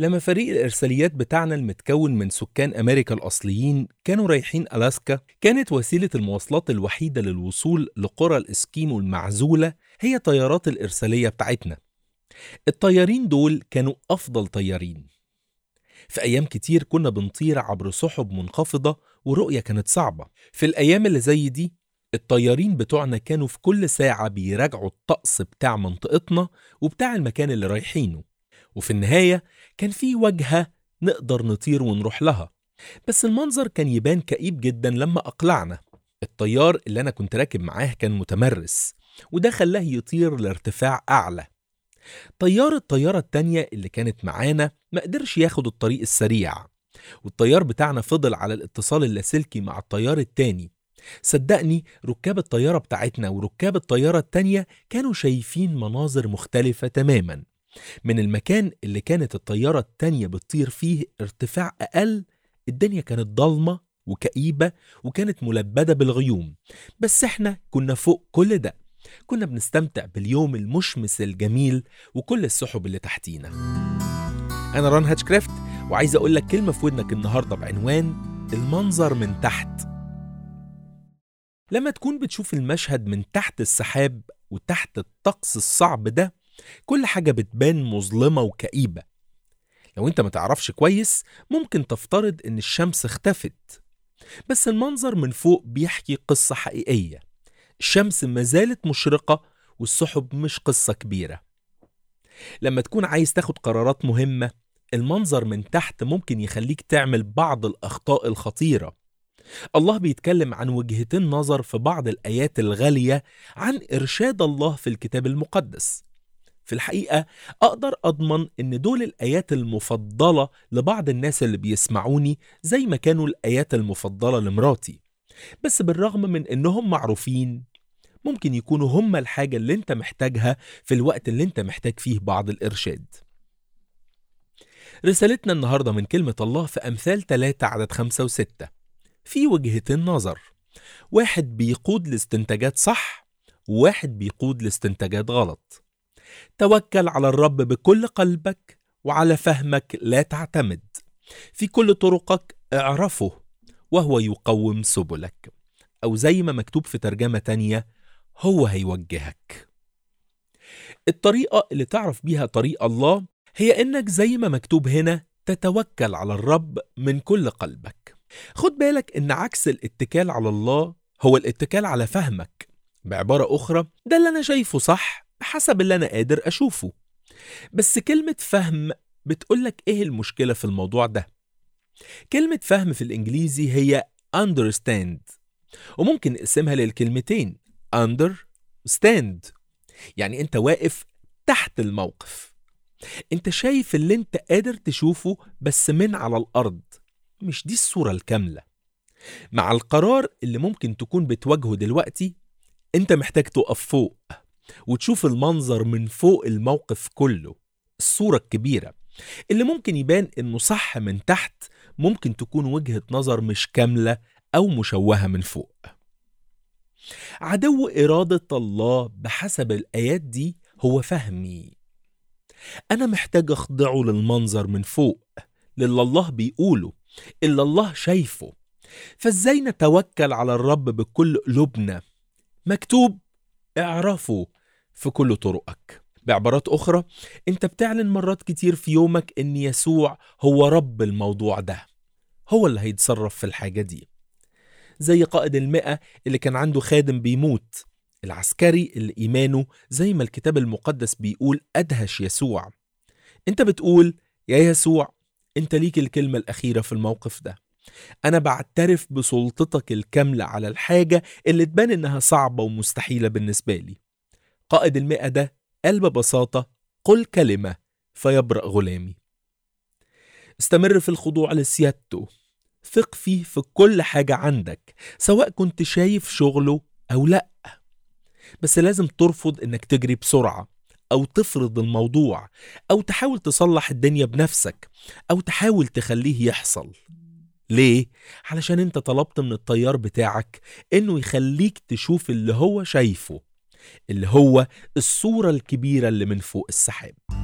لما فريق الإرساليات بتاعنا المتكون من سكان أمريكا الأصليين كانوا رايحين ألاسكا كانت وسيلة المواصلات الوحيدة للوصول لقرى الإسكيمو المعزولة هي طيارات الإرسالية بتاعتنا الطيارين دول كانوا أفضل طيارين في أيام كتير كنا بنطير عبر سحب منخفضة ورؤية كانت صعبة في الأيام اللي زي دي الطيارين بتوعنا كانوا في كل ساعة بيراجعوا الطقس بتاع منطقتنا وبتاع المكان اللي رايحينه وفي النهاية كان في وجهة نقدر نطير ونروح لها بس المنظر كان يبان كئيب جدا لما أقلعنا الطيار اللي أنا كنت راكب معاه كان متمرس وده خلاه يطير لارتفاع أعلى طيار الطيارة التانية اللي كانت معانا ما قدرش ياخد الطريق السريع والطيار بتاعنا فضل على الاتصال اللاسلكي مع الطيار التاني صدقني ركاب الطيارة بتاعتنا وركاب الطيارة التانية كانوا شايفين مناظر مختلفة تماما من المكان اللي كانت الطيارة التانية بتطير فيه ارتفاع أقل الدنيا كانت ضلمة وكئيبة وكانت ملبدة بالغيوم بس احنا كنا فوق كل ده كنا بنستمتع باليوم المشمس الجميل وكل السحب اللي تحتينا أنا ران هاتشكرافت وعايز أقول لك كلمة في ودنك النهاردة بعنوان المنظر من تحت لما تكون بتشوف المشهد من تحت السحاب وتحت الطقس الصعب ده كل حاجة بتبان مظلمة وكئيبة لو انت ما تعرفش كويس ممكن تفترض ان الشمس اختفت بس المنظر من فوق بيحكي قصة حقيقية الشمس ما زالت مشرقة والسحب مش قصة كبيرة لما تكون عايز تاخد قرارات مهمة المنظر من تحت ممكن يخليك تعمل بعض الأخطاء الخطيرة الله بيتكلم عن وجهتين نظر في بعض الآيات الغالية عن إرشاد الله في الكتاب المقدس في الحقيقة أقدر أضمن إن دول الآيات المفضلة لبعض الناس اللي بيسمعوني زي ما كانوا الآيات المفضلة لمراتي بس بالرغم من إنهم معروفين ممكن يكونوا هم الحاجة اللي انت محتاجها في الوقت اللي انت محتاج فيه بعض الإرشاد رسالتنا النهاردة من كلمة الله في أمثال 3 عدد 5 و6 في وجهتين نظر واحد بيقود لاستنتاجات صح وواحد بيقود لاستنتاجات غلط توكل على الرب بكل قلبك وعلى فهمك لا تعتمد في كل طرقك اعرفه وهو يقوم سبلك أو زي ما مكتوب في ترجمة تانية هو هيوجهك الطريقة اللي تعرف بيها طريق الله هي إنك زي ما مكتوب هنا تتوكل على الرب من كل قلبك خد بالك إن عكس الاتكال على الله هو الاتكال على فهمك بعبارة أخرى ده اللي أنا شايفه صح بحسب اللي أنا قادر أشوفه بس كلمة فهم بتقولك إيه المشكلة في الموضوع ده كلمة فهم في الإنجليزي هي understand وممكن نقسمها للكلمتين under stand يعني أنت واقف تحت الموقف أنت شايف اللي أنت قادر تشوفه بس من على الأرض مش دي الصورة الكاملة مع القرار اللي ممكن تكون بتواجهه دلوقتي أنت محتاج تقف فوق وتشوف المنظر من فوق الموقف كله الصورة الكبيرة اللي ممكن يبان إنه صح من تحت ممكن تكون وجهة نظر مش كاملة أو مشوهة من فوق عدو إرادة الله بحسب الآيات دي هو فهمي أنا محتاج أخضعه للمنظر من فوق للي الله بيقوله اللي الله شايفه فازاي نتوكل على الرب بكل قلوبنا مكتوب اعرفوا في كل طرقك بعبارات أخرى أنت بتعلن مرات كتير في يومك إن يسوع هو رب الموضوع ده هو اللي هيتصرف في الحاجة دي زي قائد المئة اللي كان عنده خادم بيموت العسكري اللي إيمانه زي ما الكتاب المقدس بيقول أدهش يسوع أنت بتقول يا يسوع أنت ليك الكلمة الأخيرة في الموقف ده أنا بعترف بسلطتك الكاملة على الحاجة اللي تبان إنها صعبة ومستحيلة بالنسبة لي قائد المئة ده قال ببساطة قل كلمة فيبرأ غلامي استمر في الخضوع لسيادته ثق فيه في كل حاجة عندك سواء كنت شايف شغله أو لأ بس لازم ترفض إنك تجري بسرعة أو تفرض الموضوع أو تحاول تصلح الدنيا بنفسك أو تحاول تخليه يحصل ليه؟ علشان انت طلبت من الطيار بتاعك انه يخليك تشوف اللي هو شايفه اللي هو الصورة الكبيرة اللي من فوق السحاب